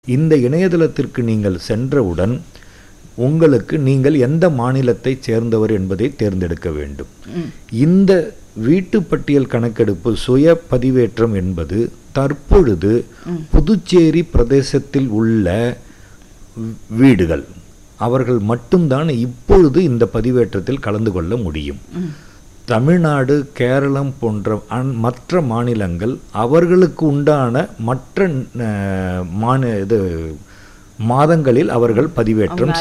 இந்த இணையதளத்திற்கு நீங்கள் சென்றவுடன் உங்களுக்கு நீங்கள் எந்த மாநிலத்தைச் சேர்ந்தவர் என்பதை தேர்ந்தெடுக்க வேண்டும் இந்த வீட்டு பட்டியல் கணக்கெடுப்பு சுய பதிவேற்றம் என்பது தற்பொழுது புதுச்சேரி பிரதேசத்தில் உள்ள வீடுகள் அவர்கள் மட்டும்தான் இப்பொழுது இந்த பதிவேற்றத்தில் கலந்து கொள்ள முடியும் தமிழ்நாடு கேரளம் போன்ற அன்- மற்ற மாநிலங்கள் அவர்களுக்கு உண்டான மற்ற அஹ், மாநி இது மாதங்களில் அவர்கள் பதிவேற்றம்